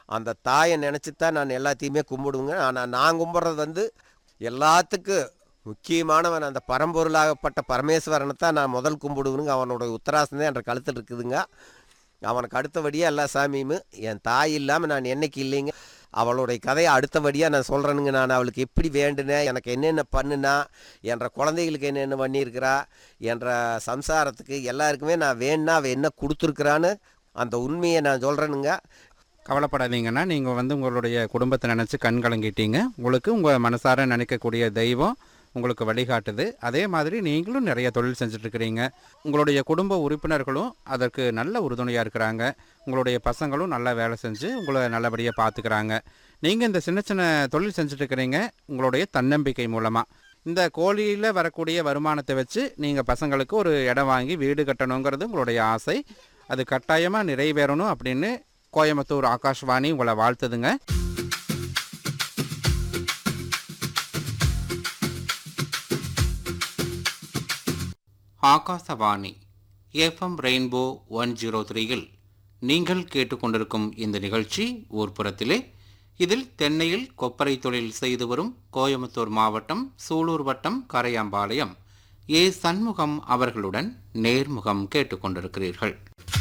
அந்த தாயை நினச்சி தான் நான் எல்லாத்தையுமே கும்பிடுவேங்க ஆனால் நான் கும்பிட்றது வந்து எல்லாத்துக்கும் முக்கியமானவன் அந்த பரம்பொருளாகப்பட்ட பரமேஸ்வரனை தான் நான் முதல் கும்பிடுவேனுங்க அவனோட உத்தராசம் தான் என்ற கழுத்தில் இருக்குதுங்க அவனுக்கு அடுத்தபடியாக எல்லா சாமியும் என் தாய் இல்லாமல் நான் என்னைக்கு இல்லைங்க அவளுடைய கதையை அடுத்தபடியாக நான் சொல்கிறேனுங்க நான் அவளுக்கு எப்படி வேண்டுனேன் எனக்கு என்னென்ன பண்ணுனா என்ற குழந்தைகளுக்கு என்னென்ன பண்ணியிருக்கிறா என்ற சம்சாரத்துக்கு எல்லாருக்குமே நான் வேணுனா அவள் என்ன கொடுத்துருக்குறான்னு அந்த உண்மையை நான் சொல்கிறேனுங்க கவலைப்படாதீங்கன்னா நீங்கள் வந்து உங்களுடைய குடும்பத்தை நினச்சி கண் கலங்கிட்டீங்க உங்களுக்கு உங்கள் மனசார நினைக்கக்கூடிய தெய்வம் உங்களுக்கு வழிகாட்டுது அதே மாதிரி நீங்களும் நிறைய தொழில் செஞ்சுட்ருக்கிறீங்க உங்களுடைய குடும்ப உறுப்பினர்களும் அதற்கு நல்ல உறுதுணையாக இருக்கிறாங்க உங்களுடைய பசங்களும் நல்லா வேலை செஞ்சு உங்களை நல்லபடியாக பார்த்துக்கிறாங்க நீங்கள் இந்த சின்ன சின்ன தொழில் செஞ்சுட்ருக்கிறீங்க உங்களுடைய தன்னம்பிக்கை மூலமாக இந்த கோழியில் வரக்கூடிய வருமானத்தை வச்சு நீங்கள் பசங்களுக்கு ஒரு இடம் வாங்கி வீடு கட்டணுங்கிறது உங்களுடைய ஆசை அது கட்டாயமாக நிறைவேறணும் அப்படின்னு கோயம்புத்தூர் ஆகாஷ்வாணி உங்களை வாழ்த்துதுங்க Akashvani FM rainbow one zero த்ரீயில் நீங்கள் கேட்டுக்கொண்டிருக்கும் இந்த நிகழ்ச்சி ஊர்ப்புறத்திலே இதில் தென்னையில் கொப்பரை தொழில் செய்து வரும் கோயம்புத்தூர் மாவட்டம் சூலூர் வட்டம் கரையாம்பாளையம் ஏ சண்முகம் அவர்களுடன் நேர்முகம் கேட்டுக்கொண்டிருக்கிறீர்கள்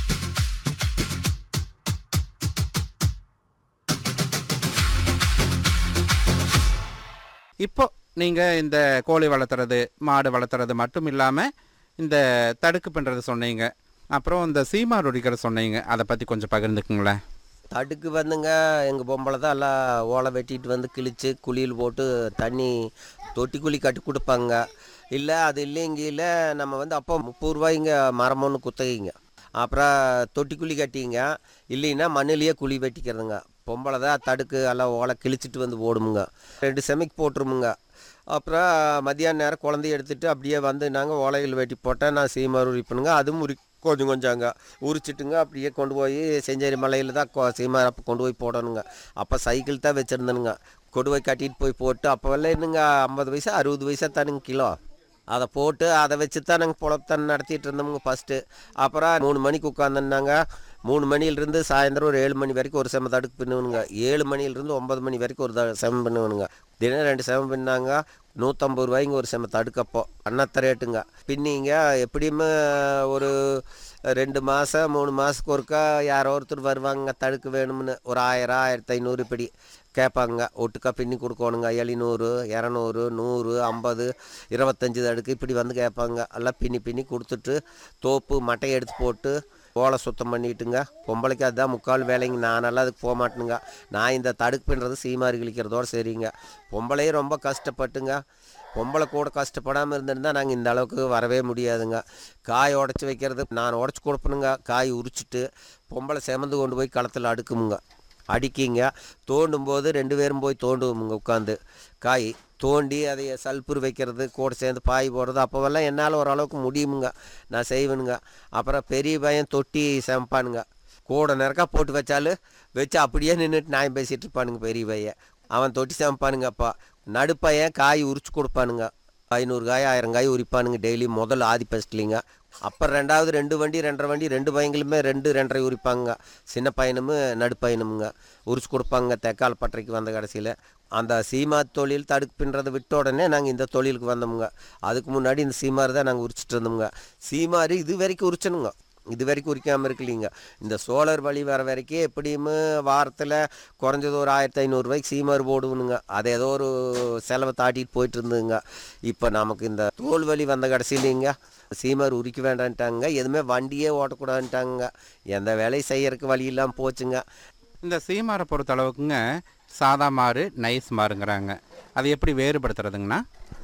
இப்போ நீங்கள் இந்த கோழி வளர்த்துறது மாடு வளர்த்துறது மட்டும் இல்லாமல் இந்த தடுக்கு பண்ணுறது சொன்னீங்க அப்புறம் இந்த சீமார் ஒடிக்கிறது சொன்னீங்க அதை பற்றி கொஞ்சம் பகிர்ந்துக்குங்களேன் தடுக்கு வந்துங்க எங்கள் பொம்பளை தான் எல்லாம் ஓலை வெட்டிட்டு வந்து கிழிச்சு குழியில் போட்டு தண்ணி தொட்டி குழி கட்டி கொடுப்பாங்க இல்லை அது இல்லைங்கில நம்ம வந்து அப்போ முப்பது ரூபாய்ங்க மரம் ஒன்று குத்தகைங்க அப்புறம் தொட்டி குழி கட்டிங்க இல்லைன்னா மண்ணிலேயே குழி வெட்டிக்கிறதுங்க பொம்பளை தான் தடுக்கு எல்லாம் ஓலை கிழிச்சிட்டு வந்து போடுமுங்க ரெண்டு செமைக்கு போட்டுருமுங்க அப்புறம் மதியான நேரம் குழந்தைய எடுத்துகிட்டு அப்படியே வந்து நாங்கள் ஓலைகள் வெட்டி போட்டால் நான் சீமார் உரிப்பணுங்க அதுவும் உரி கொஞ்சம் கொஞ்சங்க உரிச்சிட்டுங்க அப்படியே கொண்டு போய் செஞ்சேரி மலையில் தான் கொ- சீமார் அப்போ கொண்டு போய் போடணுங்க அப்போ சைக்கிள் தான் வச்சுருந்தனுங்க கொண்டு போய் கட்டிட்டு போய் போட்டு அப்போல்லாம் என்னங்க ஐம்பது வயசு அறுபது வயசா தானுங்க கிலோ அதை போட்டு அதை வச்சு தான் நாங்கள் பொழப்பத்தான் நடத்திட்டு இருந்தோமுங்க ஃபஸ்ட்டு அப்புறம் மூணு மணிக்கு உட்காந்துருந்தாங்க மூணு மணியிலிருந்து சாயந்தரம் ஒரு ஏழு மணி வரைக்கும் ஒரு செம தடுக்கு பின்னுவனுங்க ஏழு மணியிலிருந்து ஒன்பது மணி வரைக்கும் ஒரு த- செம பண்ணுவனுங்க தினம் ரெண்டு செம பின்னாங்க நூற்றம்பது ரூபாய்ங்க ஒரு செம தடுக்கப்போ அன்னத்த ரேட்டுங்க பின்னிங்க எப்படியுமே ஒரு ரெண்டு மாதம் மூணு மாதத்துக்கு ஒருக்கா யாரோ ஒருத்தர் வருவாங்க தடுக்கு வேணும்னு ஒரு ஆயிரம் ஆயிரத்தி ஐநூறு இப்படி கேட்பாங்க ஒட்டுக்கா பின்னி கொடுக்கணுங்க எழுநூறு இரநூறு நூறு ஐம்பது இருபத்தஞ்சி தடுக்கு இப்படி வந்து கேட்பாங்க எல்லாம் பின்னி பின்னி கொடுத்துட்டு தோப்பு மட்டையை எடுத்து போட்டு ஓலை சுத்தம் பண்ணிட்டுங்க பொம்பளைக்கு அதுதான் முக்கால் வேலைங்க நானெல்லாம் அதுக்கு போக மாட்டேனுங்க நான் இந்த தடுக்கு பின்னுறது சீமாரி கிழிக்கிறதோட சரிங்க பொம்பளையும் ரொம்ப கஷ்டப்பட்டுங்க பொம்பளை கூட கஷ்டப்படாமல் இருந்திருந்தா நாங்கள் இந்த அளவுக்கு வரவே முடியாதுங்க காய் உடச்சி வைக்கிறது நான் உடச்சி கொடுப்பணுங்க காய் உரிச்சிட்டு பொம்பளை செமந்து கொண்டு போய் களத்தில் அடுக்குமுங்க அடிக்கிங்க தோண்டும் போது ரெண்டு பேரும் போய் தோண்டுவோமுங்க உட்காந்து காய் தோண்டி அதை சல்புர் வைக்கிறது கூட சேர்ந்து பாய் போடுறது அப்போவெல்லாம் என்னால் ஓரளவுக்கு முடியுமுங்க நான் செய்வேனுங்க அப்புறம் பெரிய பையன் தொட்டி சமைப்பானுங்க கூட நெருக்கா போட்டு வச்சாலும் வச்சு அப்படியே நின்றுட்டு நியாயம் பேசிகிட்டு இருப்பானுங்க பெரிய பையன் அவன் தொட்டி சமைப்பானுங்க அப்பா நடுப்பையன் காய் உரிச்சு கொடுப்பானுங்க ஐநூறு காய் ஆயிரம் காய் உரிப்பானுங்க டெய்லி முதல் ஆதி ஃபஸ்ட்லிங்க அப்புறம் ரெண்டாவது ரெண்டு வண்டி ரெண்டரை வண்டி ரெண்டு பையங்களுமே ரெண்டு ரெண்டரை உரிப்பாங்க சின்ன பையனும் நடுப்பையனுமுங்க உரிச்சு கொடுப்பாங்க தெக்கால் பட்டறைக்கு வந்த கடைசியில் அந்த சீமா தொழில் தடுப்பு பின்னுறதை விட்ட உடனே நாங்கள் இந்த தொழிலுக்கு வந்தோமுங்க அதுக்கு முன்னாடி இந்த சீமாறு தான் நாங்கள் உரிச்சிட்டு இருந்தோமுங்க சீமாறு இது வரைக்கும் உரிச்சனுங்க இது வரைக்கும் உரிக்காமல் இருக்கலீங்க இந்த சோலார் வழி வர வரைக்கும் எப்படியும் வாரத்தில் குறைஞ்சது ஒரு ஆயிரத்தி ஐநூறுரூவாய்க்கு சீமார் போடுவனுங்க அது ஏதோ ஒரு செலவை தாட்டிட்டு போயிட்டு இருந்துங்க இப்போ நமக்கு இந்த தோல் வலி வந்த கடைசியிலிங்க சீமார் உரிக்க வேண்டான்ட்டாங்க எதுவுமே வண்டியே ஓட்டக்கூடாதுன்ட்டாங்க எந்த வேலையும் செய்யறதுக்கு வழி இல்லாமல் போச்சுங்க இந்த சீமாரை பொறுத்த அளவுக்குங்க சாதா மாறு நைஸ் மாறுங்கிறாங்க அதை எப்படி வேறுபடுத்துறதுங்கண்ணா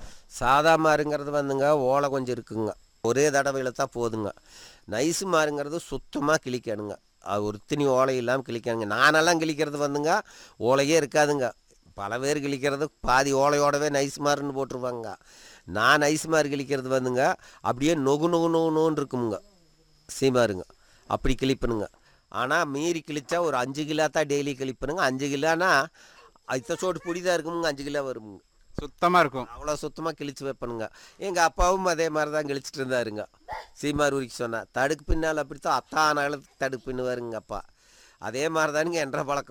சாதா மாருங்கிறது வந்துங்க ஓலை கொஞ்சம் இருக்குங்க ஒரே தடவையில் தான் போதுங்க நைஸு மாருங்கிறது சுத்தமாக கிழிக்கணுங்க அது ஒரு திணி ஓலை இல்லாமல் கிழிக்கணுங்க நானெல்லாம் கிழிக்கிறது வந்துங்க ஓலையே இருக்காதுங்க பல பேர் கிழிக்கிறது பாதி ஓலையோடவே நைஸ் மாருன்னு போட்டுருவாங்க நான் நைஸ் மாறு கிழிக்கிறது வந்துங்க அப்படியே நொகு நொகு நொகு நோன்னு இருக்குமுங்க சீமாருங்க அப்படி கிழிப்பணுங்க ஆனால் மீறி கிழிச்சா ஒரு அஞ்சு கிலோ தான் டெய்லி கிழிப்பணுங்க அஞ்சு கிலோனா இத்த சோட்டு பொடி தான் இருக்குமுங்க அஞ்சு கிலோ வருமுங்க சுத்தமாக இருக்கும் அவ்வளோ சுத்தமாக கிழிச்சு வைப்பனுங்க எங்கள் அப்பாவும் அதே மாதிரி தான் கிழிச்சிட்டு இருந்தாருங்க சீமார் உரிக்க சொன்னா தடுக்கு பின்னால் அப்படித்தான் அத்தானால தடுப்பு பின்னுவாருங்க அப்பா அதே மாதிரி தானுங்க என்ற பழக்கம்